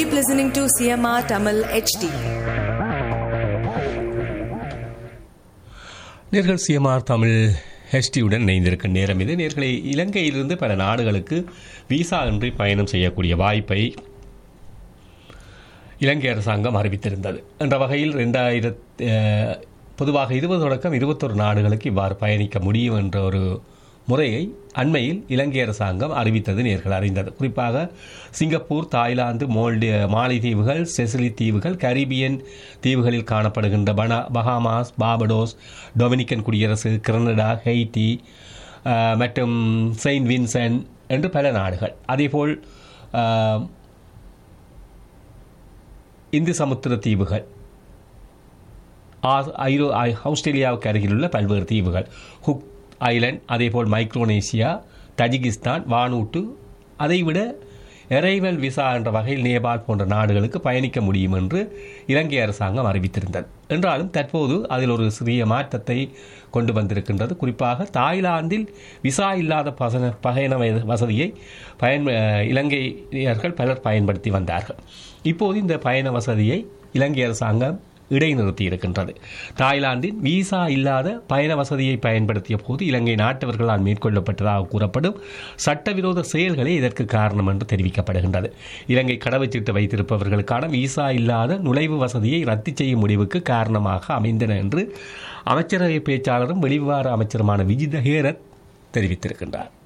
Keep listening to CMR Tamil HD. நேர்கள் CMR Tamil ஹெச்டியுடன் இணைந்திருக்கும் நேரம் இது நேர்களை இலங்கையிலிருந்து பல நாடுகளுக்கு விசா இன்றி பயணம் செய்யக்கூடிய வாய்ப்பை இலங்கை அரசாங்கம் அறிவித்திருந்தது என்ற வகையில் ரெண்டாயிரத் அஹ், பொதுவாக இருபது தொடக்கம் இருபத்தொரு நாடுகளுக்கு இவ்வாறு பயணிக்க முடியும் என்ற ஒரு முறையை அண்மையில் இலங்கை அரசாங்கம் அறிவித்தது நேர்கள் அறிந்தது குறிப்பாக சிங்கப்பூர் தாய்லாந்து மோல்டி மாலைதீவுகள் செசிலி தீவுகள் கரீபியன் தீவுகளில் காணப்படுகின்ற பனா பஹாமாஸ் பாபடோஸ் டொமினிக்கன் குடியரசு கனடா ஹெய்டி அஹ், மற்றும் செயின்ட் வின்சென்ட் என்று பல நாடுகள் அதேபோல் அஹ், இந்து சமுத்திர தீவுகள் ஆ- ஐரோ ஐ- ஆஸ்திரேலியாவுக்கு அருகிலுள்ள பல்வேறு தீவுகள் ஹுக் ஐலண்ட் அதேபோல் மைக்ரோனேசியா தஜிகிஸ்தான் வானூட்டு அதைவிட எரைவல் விசா என்ற வகையில் நேபாள் போன்ற நாடுகளுக்கு பயணிக்க முடியும் என்று இலங்கை அரசாங்கம் அறிவித்திருந்தது என்றாலும் தற்போது அதில் ஒரு சிறிய மாற்றத்தை கொண்டு வந்திருக்கின்றது குறிப்பாக தாய்லாந்தில் விசா இல்லாத பசன பயண வய- வசதியை பயன் அஹ், இலங்கையர்கள் பலர் பயன்படுத்தி வந்தார்கள் இப்போது இந்த பயண வசதியை இலங்கை அரசாங்கம் இடைநிறுத்தி இருக்கின்றது தாய்லாந்தின் விசா இல்லாத பயண வசதியை பயன்படுத்திய போது இலங்கை நாட்டவர்களால் மேற்கொள்ளப்பட்டதாக கூறப்படும் சட்டவிரோத செயல்களே இதற்கு காரணம் என்று தெரிவிக்கப்படுகின்றது இலங்கை கடவுச்சீட்டு வைத்திருப்பவர்களுக்கான விசா இல்லாத நுழைவு வசதியை ரத்து செய்யும் முடிவுக்கு காரணமாக அமைந்தன என்று அமைச்சரவை பேச்சாளரும் வெளிவிவகார அமைச்சருமான விஜித ஹேரத் தெரிவித்திருக்கின்றார்